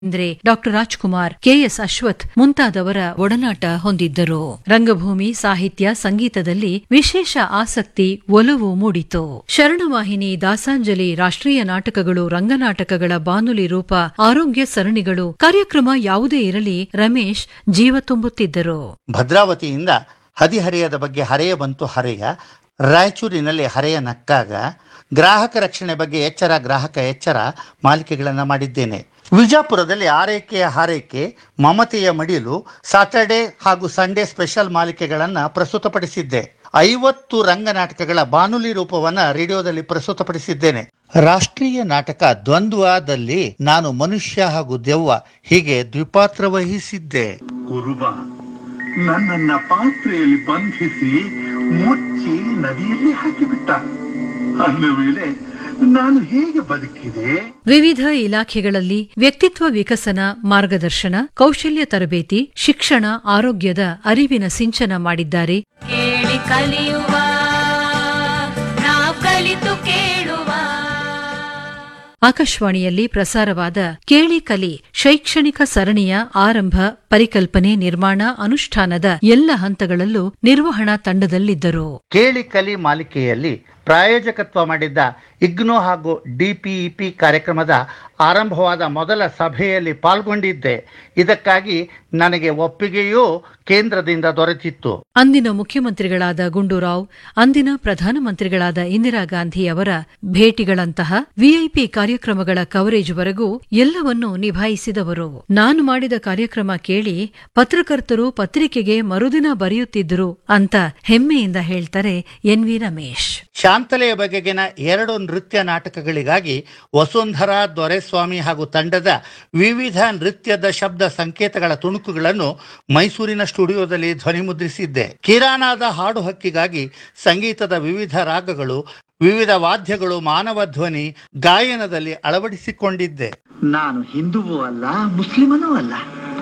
ಅಂದ್ರೆ doctor Rajkumar KS Ashwath ಮುಂತಾದವರ ಒಡನಾಟ ಹೊಂದಿದ್ದರು ರಂಗಭೂಮಿ ಸಾಹಿತ್ಯ ಸಂಗೀತದಲ್ಲಿ ವಿಶೇಷ ಆಸಕ್ತಿ ಒಲವು ಮೂಡಿತು ಶರಣವಾಹಿನಿ ದಾಸಾಂಜಲಿ ರಾಷ್ಟ್ರೀಯ ನಾಟಕಗಳು ರಂಗನಾಟಕಗಳ ಬಾನುಲಿ ರೂಪ ಆರೋಗ್ಯ ಸರಣಿಗಳು ಕಾರ್ಯಕ್ರಮ ಯಾವುದೇ ಇರಲಿ ರಮೇಶ್ ಜೀವ ತುಂಬುತ್ತಿದ್ದರು ಭದ್ರಾವತಿಯಿಂದ ಹದಿಹರೆಯದ ಬಗ್ಗೆ ಹರೆಯ ಬಂತು ಹರೆಯ ರಾಯಚೂರಿನಲ್ಲಿ ಹರೆಯ ನಕ್ಕಾಗ ಗ್ರಾಹಕ ರಕ್ಷಣೆ ಬಗ್ಗೆ ಎಚ್ಚರ ಗ್ರಾಹಕ ಎಚ್ಚರ ಮಾಲಿಕೆಗಳನ್ನು ಮಾಡಿದ್ದೇನೆ ವಿಜಾಪುರದಲ್ಲಿ ಆರೈಕೆಯ ಹಾರೈಕೆ ಮಮತೆಯ ಮಡಿಲು ಸಾಟರ್ಡೆ ಹಾಗೂ ಸಂಡೇ ಸ್ಪೆಷಲ್ ಮಾಲಿಕೆಗಳನ್ನು ಪ್ರಸ್ತುತಪಡಿಸಿದ್ದೆ ಐವತ್ತು ರಂಗನಾಟಕಗಳ ಬಾನುಲಿ ರೂಪವನ್ನ ರೇಡಿಯೋದಲ್ಲಿ ಪ್ರಸ್ತುತಪಡಿಸಿದ್ದೇನೆ ರಾಷ್ಟ್ರೀಯ ನಾಟಕ ದ್ವಂದ್ವದಲ್ಲಿ ನಾನು ಮನುಷ್ಯ ಹಾಗೂ ದೆವ್ವ ಹೀಗೆ ದ್ವಿಪಾತ್ರ ವಹಿಸಿದ್ದೆ ಕುರುಬ ನನ್ನನ್ನ ಪಾತ್ರೆಯಲ್ಲಿ ಬಂಧಿಸಿ ಮುಚ್ಚಿ ನದಿಯಲ್ಲಿ ಹಾಕಿಬಿಟ್ಟ ಅಂದ ಮೇಲೆ ನಾನು ಹೇಗೆ ಬದುಕಿದೆ ವಿವಿಧ ಇಲಾಖೆಗಳಲ್ಲಿ ವ್ಯಕ್ತಿತ್ವ ವಿಕಸನ ಮಾರ್ಗದರ್ಶನ ಕೌಶಲ್ಯ ತರಬೇತಿ ಶಿಕ್ಷಣ ಆರೋಗ್ಯದ ಅರಿವಿನ ಸಿಂಚನ ಮಾಡಿದ್ದಾರೆ ಕೇಳಿ ಕಲಿಯುವ ನಾವು ಕಲಿತು ಕೇಳುವ ಆಕಾಶವಾಣಿಯಲ್ಲಿ ಪ್ರಸಾರವಾದ ಕೇಳಿ ಕಲಿ ಶೈಕ್ಷಣಿಕ ಸರಣಿಯ ಆರಂಭ ಪರಿಕಲ್ಪನೆ ನಿರ್ಮಾಣ ಅನುಷ್ಠಾನದ ಎಲ್ಲ ಹಂತಗಳಲ್ಲೂ ನಿರ್ವಹಣಾ ತಂಡದಲ್ಲಿದ್ದರು ಕೇಳಿ ಕಲಿ ಮಾಲಿಕೆಯಲ್ಲಿ ಪ್ರಾಯೋಜಕತ್ವ ಮಾಡಿದ್ದ ಇಗ್ನೋ ಹಾಗೂ ಡಿಪಿಇಪಿ ಕಾರ್ಯಕ್ರಮದ ಆರಂಭವಾದ ಮೊದಲ ಸಭೆಯಲ್ಲಿ ಪಾಲ್ಗೊಂಡಿದ್ದೆ ಇದಕ್ಕಾಗಿ ನನಗೆ ಒಪ್ಪಿಗೆಯೂ ಕೇಂದ್ರದಿಂದ ದೊರೆತಿತ್ತು ಅಂದಿನ ಮುಖ್ಯಮಂತ್ರಿಗಳಾದ ಗುಂಡೂರಾವ್ ಅಂದಿನ ಪ್ರಧಾನಮಂತ್ರಿಗಳಾದ ಇಂದಿರಾ ಗಾಂಧಿ ಅವರ ಭೇಟಿಗಳಂತಹ ವಿಐಪಿ ಕಾರ್ಯಕ್ರಮಗಳ ಕವರೇಜ್ವರೆಗೂ ಎಲ್ಲವನ್ನೂ ನಿಭಾಯಿಸಿದವರು ನಾನು ಮಾಡಿದ ಕಾರ್ಯಕ್ರಮ ಕೇಳಿ ಪತ್ರಕರ್ತರು ಪತ್ರಿಕೆಗೆ ಮರುದಿನ ಬರೆಯುತ್ತಿದ್ದರು ಅಂತ ಹೆಮ್ಮೆಯಿಂದ ಹೇಳ್ತಾರೆ ಎನ್ ವಿ ರಮೇಶ್ ಶಾಂತಲೆಯ ಬಗೆಗಿನ ಎರಡು ನೃತ್ಯ ನಾಟಕಗಳಿಗಾಗಿ ವಸುಂಧರಾ ದೊರೆಸ್ವಾಮಿ ಹಾಗೂ ತಂಡದ ವಿವಿಧ ನೃತ್ಯದ ಶಬ್ದ ಸಂಕೇತಗಳ ತುಣುಕುಗಳನ್ನು ಮೈಸೂರಿನ ಸ್ಟುಡಿಯೋದಲ್ಲಿ ಧ್ವನಿಮುದ್ರಿಸಿದ್ದೆ ಕಿರಾಣಾದ ಹಾಡು ಹಕ್ಕಿಗಾಗಿ ಸಂಗೀತದ ವಿವಿಧ ರಾಗಗಳು ವಿವಿಧ ವಾದ್ಯಗಳು ಮಾನವ ಧ್ವನಿ ಗಾಯನದಲ್ಲಿ ಅಳವಡಿಸಿಕೊಂಡಿದ್ದೆ ನಾನು ಹಿಂದುವೂ ಅಲ್ಲ ಮುಸ್ಲಿಮನೂ ಅಲ್ಲ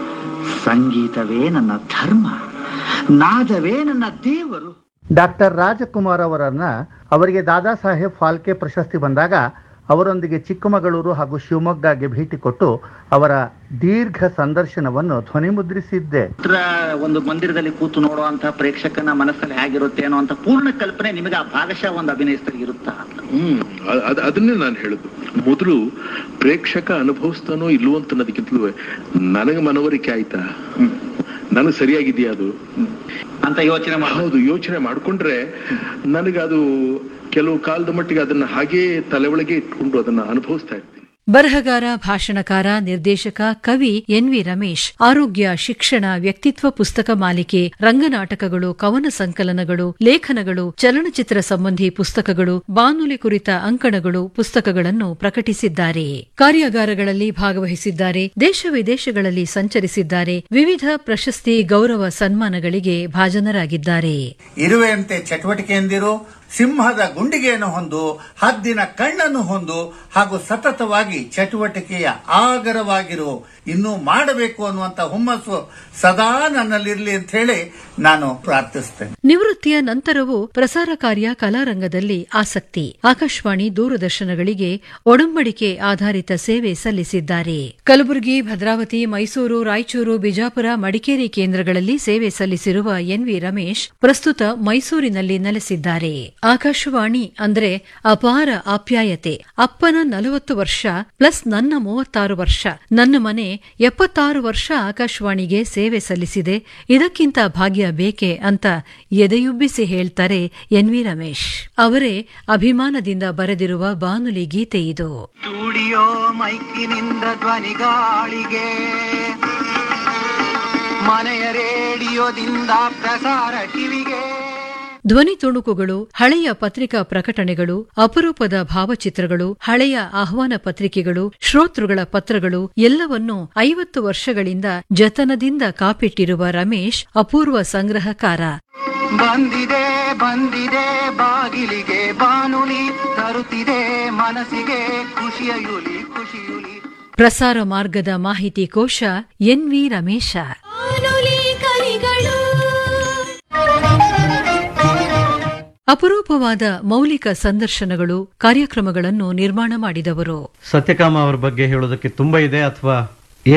ಸಂಗೀತವೇ ನನ್ನ ಧರ್ಮ ನಾದವೇ ನನ್ನ ದೇವರು ಡಾಕ್ಟರ್ ರಾಜಕುಮಾರ್ ಅವರನ್ನ ಅವರಿಗೆ ದಾದಾ ಸಾಹೇಬ್ ಫಾಲ್ಕೆ ಪ್ರಶಸ್ತಿ ಬಂದಾಗ ಅವರೊಂದಿಗೆ ಚಿಕ್ಕಮಗಳೂರು ಹಾಗೂ ಶಿವಮೊಗ್ಗಗೆ ಭೇಟಿ ಕೊಟ್ಟು ಅವರ ದೀರ್ಘ ಸಂದರ್ಶನವನ್ನು ಧ್ವನಿಮುದ್ರಿಸಿದ್ದೆ ಹತ್ರ ಒಂದು ಮಂದಿರದಲ್ಲಿ ಕೂತು ನೋಡುವಂತ ಪ್ರೇಕ್ಷಕನ ಮನಸ್ಸಲ್ಲಿ ಹೇಗಿರುತ್ತೆ ಅನ್ನೋ ಅಂತ ಪೂರ್ಣ ಕಲ್ಪನೆ ನಿಮಗೆ ಆ ಭಾಗಶಃ ಒಂದು ಅಭಿನಯಿಸ್ತಲ್ಲಿ ಇರುತ್ತಾ ಅಂತ ಹ್ಮ್ ಅ- ಅದ್- ಅದನ್ನೇ ನಾನು ಹೇಳುದು ಮೊದಲು ಪ್ರೇಕ್ಷಕ ಅನುಭವಿಸ್ತಾನೋ ಇಲ್ವೋ ಅಂತ ಅನ್ನೋದಕ್ಕಿಂತಲೂ ನನಗೆ ಮನವರಿಕೆ ಆಯ್ತಾ ನನಗೆ ಸರಿಯಾಗಿದೆಯಾ ಅದು ಅಂತ ಯೋಚನೆ ಮಾಡಿ ಹೌದು ಯೋಚನೆ ಮಾಡ್ಕೊಂಡ್ರೆ ನನಗದು ಕೆಲವು ಕಾಲದ ಮಟ್ಟಿಗೆ ಅದನ್ನ ಹಾಗೇ ತಲೆ ಒಳಗೆ ಇಟ್ಕೊಂಡು ಅದನ್ನ ಅನುಭವಿಸ್ತಾ ಇರ್ತೀನಿ ಬರಹಗಾರ ಭಾಷಣಕಾರ ನಿರ್ದೇಶಕ ಕವಿ ಎನ್ ವಿ ರಮೇಶ್ ಆರೋಗ್ಯ ಶಿಕ್ಷಣ ವ್ಯಕ್ತಿತ್ವ ಪುಸ್ತಕ ಮಾಲಿಕೆ ರಂಗನಾಟಕಗಳು ಕವನ ಸಂಕಲನಗಳು ಲೇಖನಗಳು ಚಲನಚಿತ್ರ ಸಂಬಂಧಿ ಪುಸ್ತಕಗಳು ಬಾನುಲಿ ಕುರಿತ ಅಂಕಣಗಳು ಪುಸ್ತಕಗಳನ್ನು ಪ್ರಕಟಿಸಿದ್ದಾರೆ ಕಾರ್ಯಾಗಾರಗಳಲ್ಲಿ ಭಾಗವಹಿಸಿದ್ದಾರೆ ದೇಶ ವಿದೇಶಗಳಲ್ಲಿ ಸಂಚರಿಸಿದ್ದಾರೆ ವಿವಿಧ ಪ್ರಶಸ್ತಿ ಗೌರವ ಸನ್ಮಾನಗಳಿಗೆ ಭಾಜನರಾಗಿದ್ದಾರೆ ಇರುವೆಯಂತೆ ಚಟುವಟಿಕೆಯಂದಿರು ಸಿಂಹದ ಗುಂಡಿಗೆಯನ್ನು ಹೊಂದು ಹದ್ದಿನ ಕಣ್ಣನ್ನು ಹೊಂದು ಹಾಗೂ ಸತತವಾಗಿ ಚಟುವಟಿಕೆಯ ಆಗರವಾಗಿರು ಇನ್ನೂ ಮಾಡಬೇಕು ಅನ್ನುವಂತ ಹುಮ್ಮಸ್ಸು ಸದಾ ನನ್ನಲ್ಲಿರಲಿ ಅಂತ ಹೇಳಿ ನಾನು ಪ್ರಾರ್ಥಿಸ್ತೇನೆ ನಿವೃತ್ತಿಯ ನಂತರವೂ ಪ್ರಸಾರ ಕಾರ್ಯ ಕಲಾರಂಗದಲ್ಲಿ ಆಸಕ್ತಿ ಆಕಾಶವಾಣಿ ದೂರದರ್ಶನಗಳಿಗೆ ಒಡಂಬಡಿಕೆ ಆಧಾರಿತ ಸೇವೆ ಸಲ್ಲಿಸಿದ್ದಾರೆ ಕಲಬುರಗಿ ಭದ್ರಾವತಿ ಮೈಸೂರು ರಾಯಚೂರು ಬಿಜಾಪುರ ಮಡಿಕೇರಿ ಕೇಂದ್ರಗಳಲ್ಲಿ ಸೇವೆ ಸಲ್ಲಿಸಿರುವ ಎನ್ವಿ ರಮೇಶ್ ಪ್ರಸ್ತುತ ಮೈಸೂರಿನಲ್ಲಿ ನೆಲೆಸಿದ್ದಾರೆ ಆಕಾಶವಾಣಿ ಅಂದ್ರೆ ಅಪಾರ ಆಪ್ಯಾಯತೆ ಅಪ್ಪನ ನಲವತ್ತು ವರ್ಷ ಪ್ಲಸ್ ನನ್ನ ಮೂವತ್ತಾರು ವರ್ಷ ನನ್ನ ಮನೆ ಎಪ್ಪತ್ತಾರು ವರ್ಷ ಆಕಾಶವಾಣಿಗೆ ಸೇವೆ ಸಲ್ಲಿಸಿದೆ ಇದಕ್ಕಿಂತ ಭಾಗ್ಯ ಬೇಕೆ ಅಂತ ಎದೆಯುಬ್ಬಿಸಿ ಹೇಳ್ತಾರೆ ಎನ್ ವಿ ರಮೇಶ್ ಅವರೇ ಅಭಿಮಾನದಿಂದ ಬರೆದಿರುವ ಬಾನುಲಿ ಗೀತೆ ಇದು ಸ್ಟುಡಿಯೋ ಮೈಕಿನಿಂದ ಧ್ವನಿಗಾಳಿಗೆ ಮನೆಯ ರೇಡಿಯೋದಿಂದ ಪ್ರಸಾರ ಟಿವಿಗೆ ಧ್ವನಿ ತುಣುಕುಗಳು ಹಳೆಯ ಪತ್ರಿಕಾ ಪ್ರಕಟಣೆಗಳು ಅಪರೂಪದ ಭಾವಚಿತ್ರಗಳು ಹಳೆಯ ಆಹ್ವಾನ ಪತ್ರಿಕೆಗಳು ಶ್ರೋತೃಗಳ ಪತ್ರಗಳು ಎಲ್ಲವನ್ನೂ ಐವತ್ತು ವರ್ಷಗಳಿಂದ ಜತನದಿಂದ ಕಾಪಿಟ್ಟಿರುವ ರಮೇಶ್ ಅಪೂರ್ವ ಸಂಗ್ರಹಕಾರ ಬಂದಿದೆ ಬಂದಿದೆ ಬಾಗಿಲಿಗೆ ಬಾನುಲಿ ತರುತ್ತಿದೆ ಮನಸ್ಸಿಗೆ ಖುಷಿಯ ಯುಲಿ ಖುಷಿಯುಲಿ ಪ್ರಸಾರ ಮಾರ್ಗದ ಮಾಹಿತಿ ಕೋಶ ಎನ್ ವಿ ರಮೇಶ ಬಾನುಲಿ ಕಲಿಗಳು ಅಪರೂಪವಾದ ಮೌಲಿಕ ಸಂದರ್ಶನಗಳು ಕಾರ್ಯಕ್ರಮಗಳನ್ನು ನಿರ್ಮಾಣ ಮಾಡಿದವರು ಸತ್ಯಕಾಮ ಅವರ ಬಗ್ಗೆ ಹೇಳೋದಕ್ಕೆ ತುಂಬಾ ಇದೆ ಅಥವಾ